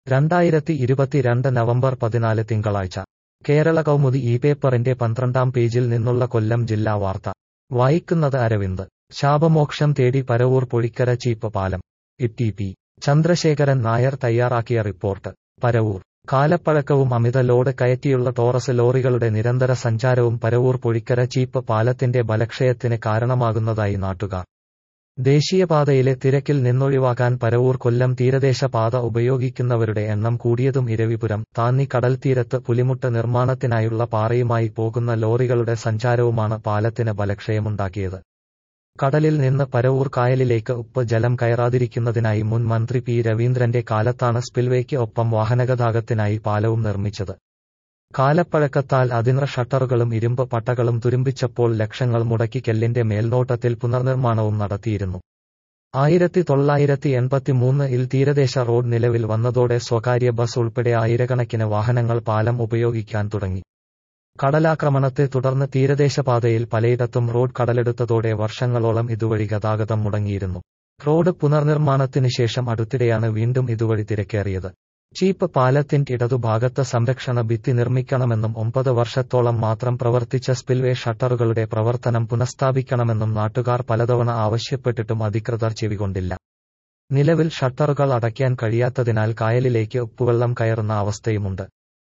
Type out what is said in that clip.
രണ്ടായിരത്തി ഇരുപത്തിരണ്ട് നവംബർ പതിനാല് തിങ്കളാഴ്ച കേരള കൗമുദി ഈ പേപ്പറിന്റെ പന്ത്രണ്ടാം പേജിൽ നിന്നുള്ള കൊല്ലം ജില്ലാ വാർത്ത വായിക്കുന്നത് അരവിന്ദ് ശാപമോക്ഷം തേടി പരവൂർ പൊഴിക്കര ചീപ്പ് പാലം ഇ പി ചന്ദ്രശേഖരൻ നായർ തയ്യാറാക്കിയ റിപ്പോർട്ട് പരവൂർ കാലപ്പഴക്കവും അമിത ലോഡ് കയറ്റിയുള്ള ടോറസ് ലോറികളുടെ നിരന്തര സഞ്ചാരവും പരവൂർ പൊഴിക്കര ചീപ്പ് പാലത്തിന്റെ ബലക്ഷയത്തിന് കാരണമാകുന്നതായി നാട്ടുകാർ ദേശീയപാതയിലെ തിരക്കിൽ നിന്നൊഴിവാക്കാൻ പരവൂർ കൊല്ലം തീരദേശ പാത ഉപയോഗിക്കുന്നവരുടെ എണ്ണം കൂടിയതും ഇരവിപുരം താന്നി കടൽത്തീരത്ത് പുലിമുട്ട് നിർമ്മാണത്തിനായുള്ള പാറയുമായി പോകുന്ന ലോറികളുടെ സഞ്ചാരവുമാണ് പാലത്തിന് ബലക്ഷയമുണ്ടാക്കിയത് കടലിൽ നിന്ന് പരവൂർ കായലിലേക്ക് ഉപ്പ് ജലം കയറാതിരിക്കുന്നതിനായി മുൻ മന്ത്രി പി രവീന്ദ്രന്റെ കാലത്താണ് സ്പിൽവേക്ക് ഒപ്പം വാഹനഗതാഗതത്തിനായി പാലവും നിർമ്മിച്ചത് കാലപ്പഴക്കത്താൽ അതിനറ ഷട്ടറുകളും ഇരുമ്പ് പട്ടകളും തുരുമ്പിച്ചപ്പോൾ ലക്ഷങ്ങൾ മുടക്കി കെല്ലിന്റെ മേൽനോട്ടത്തിൽ പുനർനിർമ്മാണവും നടത്തിയിരുന്നു ആയിരത്തി തൊള്ളായിരത്തി എൺപത്തിമൂന്ന് ഇൽ തീരദേശ റോഡ് നിലവിൽ വന്നതോടെ സ്വകാര്യ ബസ് ഉൾപ്പെടെ ആയിരക്കണക്കിന് വാഹനങ്ങൾ പാലം ഉപയോഗിക്കാൻ തുടങ്ങി കടലാക്രമണത്തെ തുടർന്ന് തീരദേശപാതയിൽ പലയിടത്തും റോഡ് കടലെടുത്തതോടെ വർഷങ്ങളോളം ഇതുവഴി ഗതാഗതം മുടങ്ങിയിരുന്നു റോഡ് പുനർനിർമ്മാണത്തിന് ശേഷം അടുത്തിടെയാണ് വീണ്ടും ഇതുവഴി തിരക്കേറിയത് ചീപ്പ് പാലത്തിന്റെ ഇടതുഭാഗത്ത് സംരക്ഷണ ഭിത്തി നിർമ്മിക്കണമെന്നും ഒമ്പത് വർഷത്തോളം മാത്രം പ്രവർത്തിച്ച സ്പിൽവേ ഷട്ടറുകളുടെ പ്രവർത്തനം പുനഃസ്ഥാപിക്കണമെന്നും നാട്ടുകാർ പലതവണ ആവശ്യപ്പെട്ടിട്ടും അധികൃതർ ചെവികൊണ്ടില്ല നിലവിൽ ഷട്ടറുകൾ അടയ്ക്കാൻ കഴിയാത്തതിനാൽ കായലിലേക്ക് ഉപ്പുവെള്ളം കയറുന്ന അവസ്ഥയുമുണ്ട്